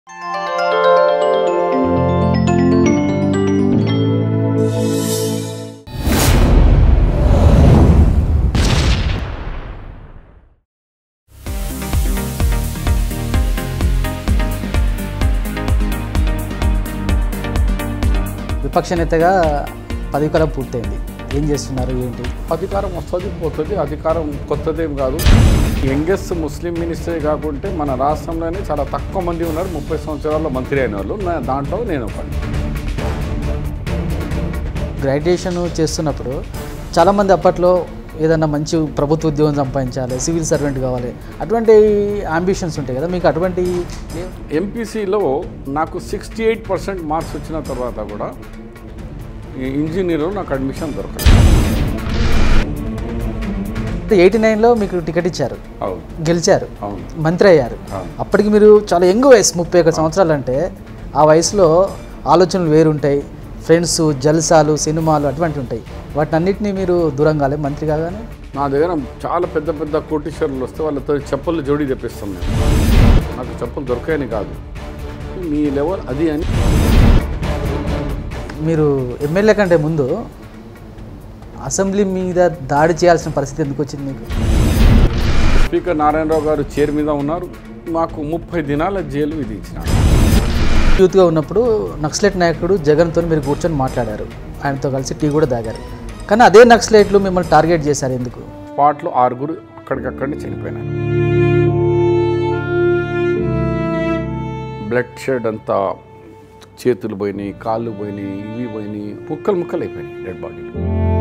విపక్ష నేతగా పదవి కాలం పూర్తయింది ఏం చేస్తున్నారు ఏంటి అధికారం వస్తుంది పోతుంది అధికారం కొత్తదేం కాదు యంగెస్ట్ ముస్లిం మినిస్టరే కాకుంటే మన రాష్ట్రంలోనే చాలా తక్కువ మంది ఉన్నారు ముప్పై సంవత్సరాల్లో మంత్రి అయిన వాళ్ళు నా- దాంట్లో నేను ఒకటి గ్రాడ్యుయేషన్ చేస్తున్నప్పుడు చాలామంది అప్పట్లో ఏదన్నా మంచి ప్రభుత్వ ఉద్యోగం సంపాదించాలి సివిల్ సర్వెంట్ కావాలి అటువంటి అంబిషన్స్ ఉంటాయి కదా మీకు అటువంటి లేవు? ఎంపీసీలో నాకు సిక్స్టీ ఎయిట్ పర్సెంట్ మార్క్స్ వచ్చిన తర్వాత కూడా ఈ ఇంజనీర్లో నాకు అడ్మిషన్ దొరకదు ఎయిటీ నైన్లో మీకు టికెట్ ఇచ్చారు అవును గెలిచారు అవును మంత్రి అయ్యారు అవును. అప్పటికి మీరు చాలా యంగ్ వయసు ముప్పై ఒక సంవత్సరాలు అంటే ఆ వయసులో ఆలోచనలు వేరుంటాయి ఫ్రెండ్స్ జల్సాలు సినిమాలు అటువంటి ఉంటాయి వాటిని అన్నింటినీ మీరు దూరం కాలే మంత్రి కాగానే నా దగ్గర చాలా పెద్ద పెద్ద కోటీశ్వరులు వస్తే వాళ్ళతో చెప్పులు జోడి తెప్పిస్తాం నేను నాకు చెప్పులు దొరకాయని కాదు మీ లెవెల్ అది అని మీరు ఎమ్మెల్యే కంటే ముందు అసెంబ్లీ మీద దాడి చేయాల్సిన పరిస్థితి ఎందుకు వచ్చింది మీకు స్పీకర్ నారాయణరావు గారు చైర్ మీద ఉన్నారు మాకు ముప్పై దినాల జైలు విధించినారు యూత్గా ఉన్నప్పుడు నక్సలైట్ నాయకుడు జగన్తో మీరు కూర్చొని మాట్లాడారు ఆయనతో కలిసి టీ కూడా తాగారు కానీ అదే నక్సలైట్లు మిమ్మల్ని టార్గెట్ చేశారు ఎందుకు స్పాట్లో ఆరుగురు అక్కడికక్కడనే చనిపోయినారు బ్లడ్ షెడ్ అంతా చేతులు పోయినాయి కాళ్ళు పోయినాయి ఇవి పోయినాయి ముక్కలు ముక్కలు అయిపోయినాయి డెడ్ బాడీలు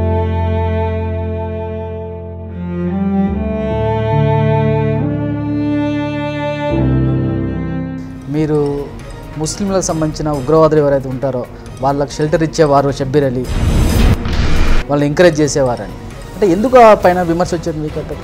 మీరు ముస్లింలకు సంబంధించిన ఉగ్రవాదులు ఎవరైతే ఉంటారో వాళ్ళకి షెల్టర్ ఇచ్చేవారు షబ్బీర్ అలీ వాళ్ళని ఎంకరేజ్ చేసేవారని అంటే ఎందుకు ఆ పైన విమర్శ వచ్చింది మీకు అట్లా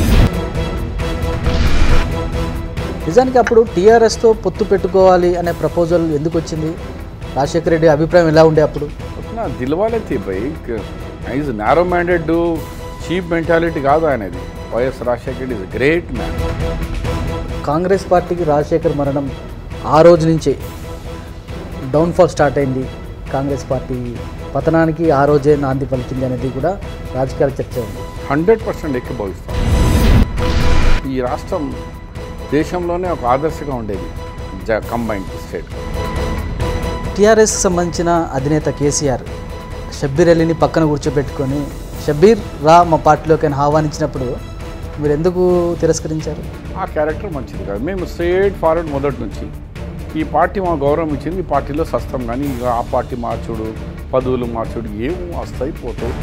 నిజానికి అప్పుడు టీఆర్ఎస్తో పొత్తు పెట్టుకోవాలి అనే ప్రపోజల్ ఎందుకు వచ్చింది రాజశేఖర రెడ్డి అభిప్రాయం ఎలా ఉండే అప్పుడు నా దిల్వాలే తీపై is narrow minded cheap mentality కాదు ఆయనది YS Rajasekhar is great man Congress పార్టీకి రాజశేఖర్ మరణం ఆ రోజు నుంచే డౌన్ఫాల్ స్టార్ట్ అయింది కాంగ్రెస్ పార్టీ పతనానికి ఆ రోజే నాంది పలికింది అనేది కూడా రాజకీయాల చర్చ ఉంది హండ్రెడ్ పర్సెంట్ ఎక్కిభవిస్తాం ఈ రాష్ట్రం దేశంలోనే ఒక ఆదర్శంగా ఉండేది జ కంబైన్డ్ స్టేట్ టీఆర్ఎస్కి సంబంధించిన అధినేత కేసీఆర్ షబ్బీర్ అలీని పక్కన కూర్చోబెట్టుకొని షబ్బీర్ రా మా పార్టీలోకి ఆయన ఆహ్వానించినప్పుడు మీరు ఎందుకు తిరస్కరించారు ఆ క్యారెక్టర్ మంచిది కాదు మేము స్ట్రేట్ ఫార్వర్డ్ మొదటి నుంచి ఈ పార్టీ మా గౌరవం ఇచ్చింది ఈ పార్టీలో సస్తం కానీ ఇక ఆ పార్టీ మార్చుడు పదవులు మార్చుడు ఏం వస్తాయి పోతాయి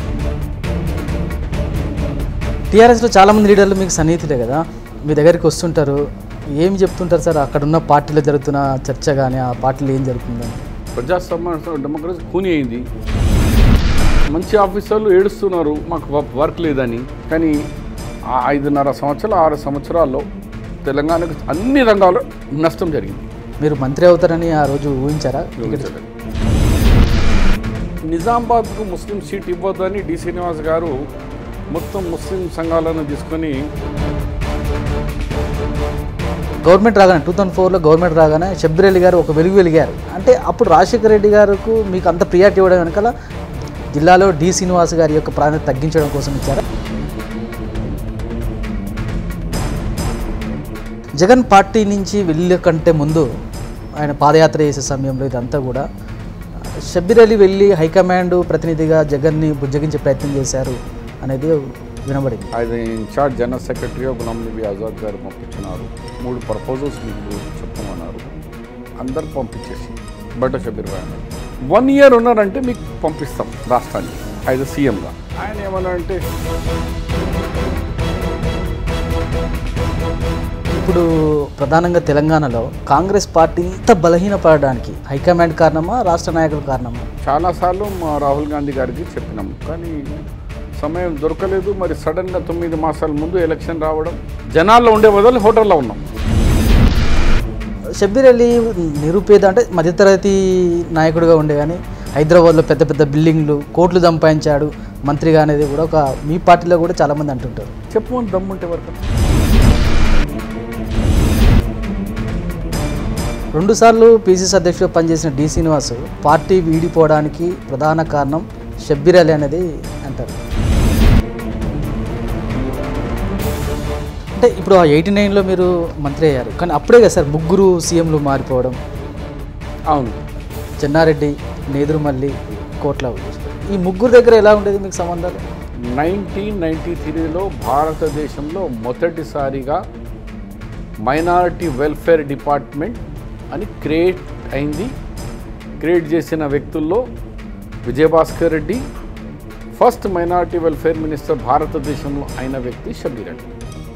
టీఆర్ఎస్లో చాలామంది లీడర్లు మీకు సన్నిహితులే కదా మీ దగ్గరికి వస్తుంటారు ఏమి చెప్తుంటారు సార్ అక్కడ ఉన్న పార్టీలో జరుగుతున్న చర్చ కానీ ఆ పార్టీలో ఏం జరుగుతుందని ప్రజాస్వామ్య డెమోక్రసీ కూని అయింది మంచి ఆఫీసర్లు ఏడుస్తున్నారు మాకు వ- వర్క్ లేదని కానీ ఆ ఐదున్నర సంవత్సరాలు ఆరు సంవత్సరాల్లో తెలంగాణకు అన్ని రంగాల్లో నష్టం జరిగింది మీరు మంత్రి అవుతారని ఆ రోజు ఊహించారా ఊహించలేదు. నిజామాబాద్కు ముస్లిం సీట్ ఇవ్వద్దని డి శ్రీనివాస్ గారు మొత్తం ముస్లిం సంఘాలను తీసుకొని గవర్నమెంట్ రాగానే టూ థౌసండ్ ఫోర్లో గవర్నమెంట్ రాగానే షబ్బీర్ అలీ గారు ఒక వెలుగు వెలిగారు అంటే అప్పుడు రాజశేఖర రెడ్డి గారికి మీకు అంత ప్రియారిటీ ఇవ్వడం వెనకాల జిల్లాలో డి శ్రీనివాస్ గారి యొక్క ప్రాధాన్యత తగ్గించడం కోసం ఇచ్చారా జగన్ పార్టీ నుంచి వెళ్ళే కంటే ముందు ఆయన పాదయాత్ర చేసే సమయంలో ఇదంతా కూడా షబ్బీర్ అలీ వెళ్ళి హైకమాండ్ ప్రతినిధిగా జగన్ని బుజ్జగించే ప్రయత్నం చేశారు అనేది వినబడింది ఆయన ఇన్ఛార్జ్ జనరల్ సెక్రటరీగా గులాం నబీ ఆజాద్ గారు పంపించినారు మూడు ప్రపోజల్స్ మీకు చెప్పమన్నారు అందరు పంపించేసి బట్ట షబీర్ భాయ్ అన్నారు వన్ ఇయర్ ఉన్నారంటే మీకు పంపిస్తాం రాష్ట్రానికి ఆయన సీఎంగా ఆయన ఏమన్నా అంటే ఇప్పుడు ప్రధానంగా తెలంగాణలో కాంగ్రెస్ పార్టీ ఇంత బలహీనపడడానికి హైకమాండ్ కారణమా రాష్ట్ర నాయకుల కారణమా చాలాసార్లు మా రాహుల్ గాంధీ గారికి చెప్పినాం కానీ సమయం దొరకలేదు మరి సడన్గా తొమ్మిది మాసాల ముందు ఎలక్షన్ రావడం జనాల్లో ఉండే బదులు హోటల్లో ఉన్నాం షబ్బీర్ అలీ నిరుపేద అంటే మధ్యతరగతి నాయకుడిగా ఉండే కానీ హైదరాబాద్లో పెద్ద పెద్ద బిల్డింగ్లు కోట్లు సంపాదించాడు మంత్రిగా అనేది కూడా ఒక మీ పార్టీలో కూడా చాలామంది అంటుంటారు చెప్పమని దమ్ముంటే వరకు రెండుసార్లు పీసీసీ అధ్యక్షుడు పనిచేసిన డి శ్రీనివాస్ పార్టీ వీడిపోవడానికి ప్రధాన కారణం షబ్బీర్ అలీ అనేది అంటారు అంటే ఇప్పుడు ఆ ఎయిటీ నైన్లో మీరు మంత్రి అయ్యారు కానీ అప్పుడే కదా సార్ ముగ్గురు సీఎంలు మారిపోవడం అవును చెన్నారెడ్డి నేదురుమల్లి కోట్ల ఈ ముగ్గురు దగ్గర ఎలా ఉండేది మీకు సంబంధాలు నైన్టీన్ నైంటీ త్రీలో భారతదేశంలో మొదటిసారిగా మైనారిటీ వెల్ఫేర్ డిపార్ట్మెంట్ అని క్రియేట్ అయింది క్రియేట్ చేసిన వ్యక్తుల్లో Vijayabhaskar Reddy first minority welfare minister భారతదేశంలో అయిన వ్యక్తి Shabbir Ali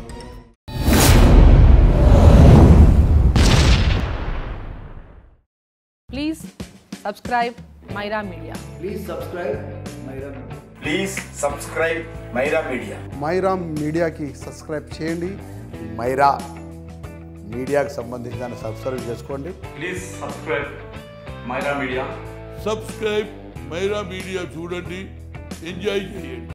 Please subscribe Myra Media. Please subscribe Myra Media మైరా మీడియాకి సబ్స్క్రైబ్ చేయండి మైరా మీడియాకు సంబంధించి దాన్ని సబ్స్క్రైబ్ చేసుకోండి please subscribe Myra Media subscribe Myra Media చూడండి ఎంజాయ్ చేయండి